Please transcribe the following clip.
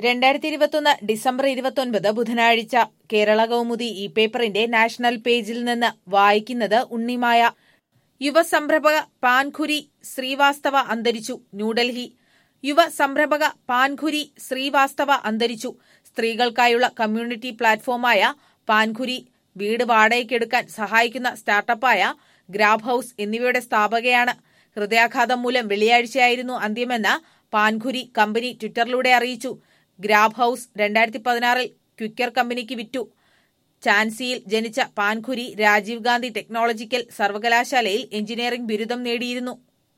രണ്ടായിരത്തി ഇരുപത്തൊന്ന് ഡിസംബർ ഇരുപത്തൊൻപത് ബുധനാഴ്ച കേരള കൗമുദി ഈ പേപ്പറിന്റെ നാഷണൽ പേജിൽ നിന്ന് വായിക്കുന്നത് ഉണ്ണിമായ യുവസംരംഭക പാൻഖുരി ശ്രീവാസ്തവ അന്തരിച്ചു ന്യൂഡൽഹി യുവ സംരംഭക പാൻഖുരി ശ്രീവാസ്തവ അന്തരിച്ചു സ്ത്രീകൾക്കായുള്ള കമ്മ്യൂണിറ്റി പ്ലാറ്റ്ഫോമായ പാൻഖുരി വീട് വാടകയ്ക്കെടുക്കാൻ സഹായിക്കുന്ന സ്റ്റാർട്ടപ്പായ ഗ്രാബ് ഹൌസ് എന്നിവയുടെ സ്ഥാപകയാണ് ഹൃദയാഘാതം മൂലം വെള്ളിയാഴ്ചയായിരുന്നു അന്ത്യമെന്ന് പാൻഖുരി കമ്പനി ട്വിറ്ററിലൂടെ അറിയിച്ചു ഗ്രാബ് ഹൌസ് രണ്ടായിരത്തി പതിനാറിൽ ക്വിക്കർ കമ്പനിക്ക് വിറ്റു ചാൻസിയിൽ ജനിച്ച പാൻഖുരി രാജീവ് ഗാന്ധി ടെക്നോളജിക്കൽ സർവകലാശാലയിൽ എഞ്ചിനീയറിംഗ് ബിരുദം നേടിയിരുന്നു